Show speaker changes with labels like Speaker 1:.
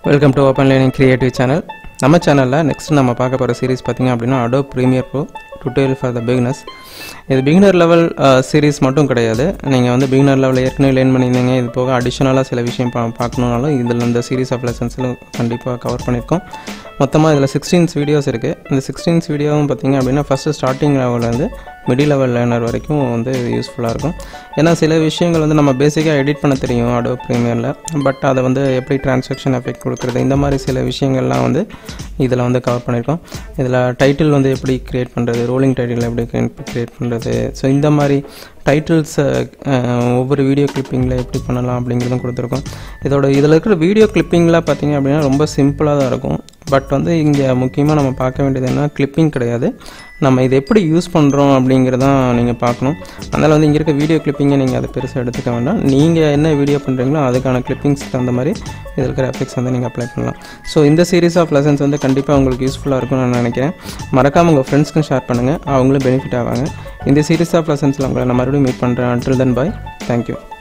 Speaker 1: welcome to open learning creative channel நம்ம சேனலில் next நம்ம பார்க்க போகிற சீரிஸ் பார்த்திங்க அப்படின்னா Adobe Premiere Pro tutorial for the beginners இது பிகினர் லெவல் சீரிஸ் மட்டும் கிடையாது நீங்கள் வந்து பிகினர் லெவலில் ஏற்கனவே லேர்ன் பண்ணியிருந்தீங்க இது போக அடிஷ்னலாக சில விஷயம் பா பார்க்கணுனாலும் இதில் இந்த சீரிஸ் ஆஃப் லெசன்ஸில் கண்டிப்பாக கவர் பண்ணியிருக்கோம் மொத்தமாக இதில் சிக்ஸ்டீன்ஸ் வீடியோஸ் இருக்குது இந்த சிக்ஸ்டீன்ஸ் வீடியோவும் பார்த்திங்க அப்படின்னா ஃபஸ்ட்டு ஸ்டார்டிங் லெவல்லேருந்து மிடில் லெவல் லேர்னர் வரைக்கும் வந்து யூஸ்ஃபுல்லாக இருக்கும் ஏன்னா சில விஷயங்கள் வந்து நம்ம பேசிக்காக எடிட் பண்ண தெரியும் அடோ ப்ரீமியரில் பட் அதை வந்து எப்படி டிரான்சாக்ஷன் எஃபெக்ட் கொடுக்குறது இந்த மாதிரி சில விஷயங்கள்லாம் வந்து இதில் வந்து கவர் பண்ணியிருக்கோம் இதில் டைட்டில் வந்து எப்படி க்ரியேட் பண்ணுறது ரோலிங் டைட்டில் எப்படி க்ரியேட் பண்ணுறது ஸோ இந்த மாதிரி டைட்டில்ஸை ஒவ்வொரு வீடியோ கிளிப்பிங்கில் எப்படி பண்ணலாம் அப்படிங்கிறதும் கொடுத்துருக்கோம் இதோட இதில் இருக்கிற வீடியோ கிளிப்பிங்லாம் பார்த்தீங்க அப்படின்னா ரொம்ப சிம்பிளாக தான் இருக்கும் பட் வந்து இங்கே முக்கியமாக நம்ம பார்க்க வேண்டியது என்ன கிளிப்பிங் கிடையாது நம்ம இதை எப்படி யூஸ் பண்ணுறோம் அப்படிங்கிறதான் நீங்கள் பார்க்கணும் அதனால் வந்து இங்கே இருக்க வீடியோ கிளிப்பிங்கை நீங்கள் அதை பெருசாக எடுத்துக்க வேண்டாம் நீங்கள் என்ன வீடியோ பண்ணுறீங்களோ அதுக்கான கிளிப்பிங்ஸ்க்கு தகுந்த மாதிரி இதில் இருக்கிற எஃபெக்ட்ஸ் வந்து நீங்கள் அப்ளை பண்ணலாம் ஸோ இந்த சீரீஸ் ஆஃப் லெசன்ஸ் வந்து கண்டிப்பாக உங்களுக்கு யூஸ்ஃபுல்லாக இருக்கும்னு நான் நினைக்கிறேன் மறக்காமல் உங்கள் ஃப்ரெண்ட்ஸ்க்கும் ஷேர் பண்ணுங்கள் அவங்களும் பெனிஃபிட் ஆவாங்க இந்த சீரீஸ் ஆஃப் லெசன்ஸில் உங்களை நான் மறுபடியும் மீட் பண்ணுறேன் அன்டில் தென் பாய் தேங்க்யூ